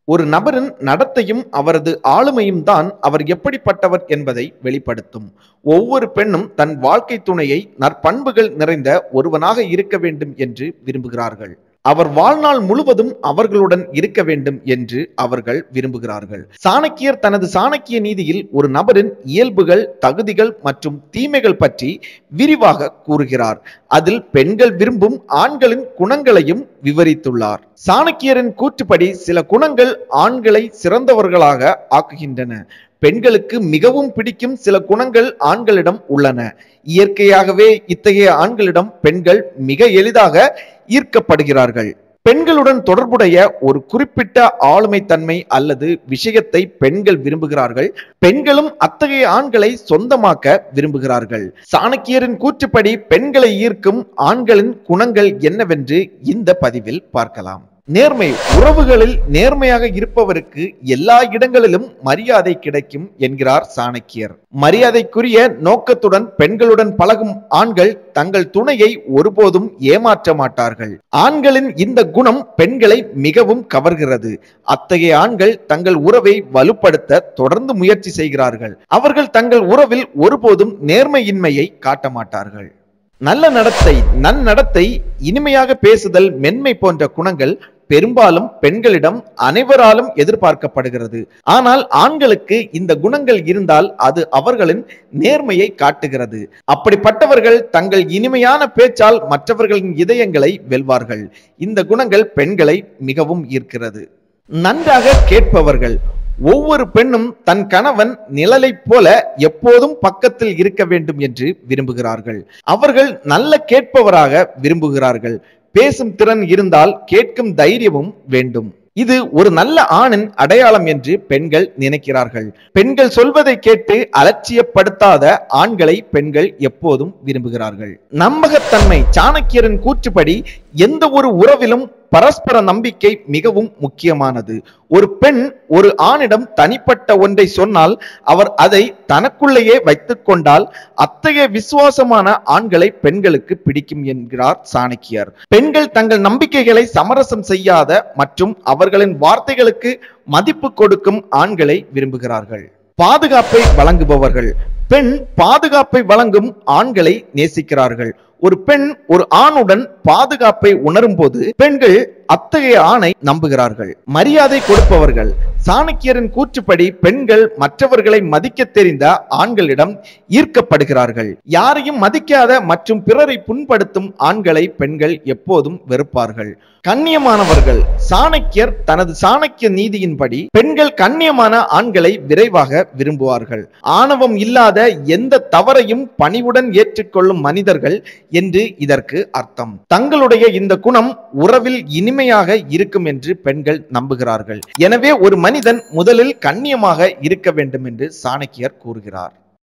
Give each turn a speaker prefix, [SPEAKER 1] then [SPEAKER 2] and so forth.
[SPEAKER 1] ஒரு நபரின் நடத்தையும் அவரது ஆளுமையும் தான் அவர் எப்படிப்பட்டவர் என்பதை வெளிப்படுத்தும் ஒவ்வொரு பெண்ணும் தன் வாழ்க்கை துணையை நற்பண்புகள் நிறைந்த ஒருவனாக இருக்க வேண்டும் என்று விரும்புகிறார்கள் அவர் வாழ்நாள் முழுவதும் அவர்களுடன் இருக்க வேண்டும் என்று அவர்கள் விரும்புகிறார்கள் சாணக்கியர் தனது சாணக்கிய நீதியில் ஒரு நபரின் இயல்புகள் தகுதிகள் மற்றும் தீமைகள் பற்றி விரிவாக கூறுகிறார் அதில் பெண்கள் விரும்பும் ஆண்களின் குணங்களையும் விவரித்துள்ளார் சாணக்கியரின் கூற்றுப்படி சில குணங்கள் ஆண்களை சிறந்தவர்களாக ஆக்குகின்றன பெண்களுக்கு மிகவும் பிடிக்கும் சில குணங்கள் ஆண்களிடம் உள்ளன இயற்கையாகவே இத்தகைய ஆண்களிடம் பெண்கள் மிக எளிதாக ஈர்க்கப்படுகிறார்கள் பெண்களுடன் தொடர்புடைய ஒரு குறிப்பிட்ட ஆளுமை தன்மை அல்லது விஷயத்தை பெண்கள் விரும்புகிறார்கள் பெண்களும் அத்தகைய ஆண்களை சொந்தமாக்க விரும்புகிறார்கள் சாணக்கியரின் கூற்றுப்படி பெண்களை ஈர்க்கும் ஆண்களின் குணங்கள் என்னவென்று இந்த பதிவில் பார்க்கலாம் நேர்மை உறவுகளில் நேர்மையாக இருப்பவருக்கு எல்லா இடங்களிலும் மரியாதை கிடைக்கும் என்கிறார் சாணக்கியர் மரியாதைக்குரிய நோக்கத்துடன் பெண்களுடன் பழகும் ஆண்கள் தங்கள் துணையை ஒருபோதும் ஏமாற்ற மாட்டார்கள் ஆண்களின் இந்த குணம் பெண்களை மிகவும் கவர்கிறது அத்தகைய ஆண்கள் தங்கள் உறவை வலுப்படுத்த தொடர்ந்து முயற்சி செய்கிறார்கள் அவர்கள் தங்கள் உறவில் ஒருபோதும் நேர்மையின்மையை காட்ட மாட்டார்கள் நல்ல நடத்தை நன்னடத்தை இனிமையாக பேசுதல் மென்மை போன்ற குணங்கள் பெரும்பாலும் பெண்களிடம் அனைவராலும் எதிர்பார்க்கப்படுகிறது ஆனால் ஆண்களுக்கு இந்த குணங்கள் இருந்தால் அது அவர்களின் நேர்மையை காட்டுகிறது அப்படிப்பட்டவர்கள் தங்கள் இனிமையான பேச்சால் மற்றவர்களின் இதயங்களை வெல்வார்கள் இந்த குணங்கள் பெண்களை மிகவும் ஈர்க்கிறது நன்றாக கேட்பவர்கள் ஒவ்வொரு பெண்ணும் தன் கணவன் நிழலைப் போல எப்போதும் பக்கத்தில் இருக்க வேண்டும் என்று விரும்புகிறார்கள் அவர்கள் நல்ல கேட்பவராக விரும்புகிறார்கள் பேசும் திறன் இருந்தால் கேட்கும் தைரியமும் வேண்டும் இது ஒரு நல்ல ஆணின் அடையாளம் என்று பெண்கள் நினைக்கிறார்கள் பெண்கள் சொல்வதை கேட்டு அலட்சியப்படுத்தாத ஆண்களை பெண்கள் எப்போதும் விரும்புகிறார்கள் நம்பகத்தன்மை சாணக்கியரின் கூற்றுப்படி எந்த ஒரு உறவிலும் பரஸ்பர நம்பிக்கை மிகவும் முக்கியமானது ஒரு பெண் ஒரு ஆணிடம் தனிப்பட்ட ஒன்றை சொன்னால் அவர் அதை தனக்குள்ளேயே வைத்துக் கொண்டால் அத்தகைய விசுவாசமான ஆண்களை பெண்களுக்கு பிடிக்கும் என்கிறார் சாணக்கியர் பெண்கள் தங்கள் நம்பிக்கைகளை சமரசம் செய்யாத மற்றும் அவர்களின் வார்த்தைகளுக்கு மதிப்பு கொடுக்கும் ஆண்களை விரும்புகிறார்கள் பாதுகாப்பை வழங்குபவர்கள் பெண் பாதுகாப்பை வழங்கும் ஆண்களை நேசிக்கிறார்கள் ஒரு பெண் ஒரு ஆணுடன் பாதுகாப்பை உணரும் போது பெண்கள் அத்தகைய ஆணை நம்புகிறார்கள் மரியாதை கொடுப்பவர்கள் சாணக்கியரின் கூற்றுப்படி பெண்கள் மற்றவர்களை மதிக்க தெரிந்த ஆண்களிடம் ஈர்க்கப்படுகிறார்கள் யாரையும் மதிக்காத மற்றும் பிறரை புண்படுத்தும் ஆண்களை பெண்கள் எப்போதும் வெறுப்பார்கள் கண்ணியமானவர்கள் சாணக்கியர் தனது சாணக்கிய நீதியின்படி பெண்கள் கண்ணியமான ஆண்களை விரைவாக விரும்புவார்கள் ஆணவம் இல்லாத எந்த தவறையும் பணிவுடன் ஏற்றுக்கொள்ளும் மனிதர்கள் என்று இதற்கு அர்த்தம் தங்களுடைய இந்த குணம் உறவில் இனிமையாக இருக்கும் என்று பெண்கள் நம்புகிறார்கள் எனவே ஒரு மனிதன் முதலில் கண்ணியமாக இருக்க வேண்டும் என்று சாணக்கியர் கூறுகிறார்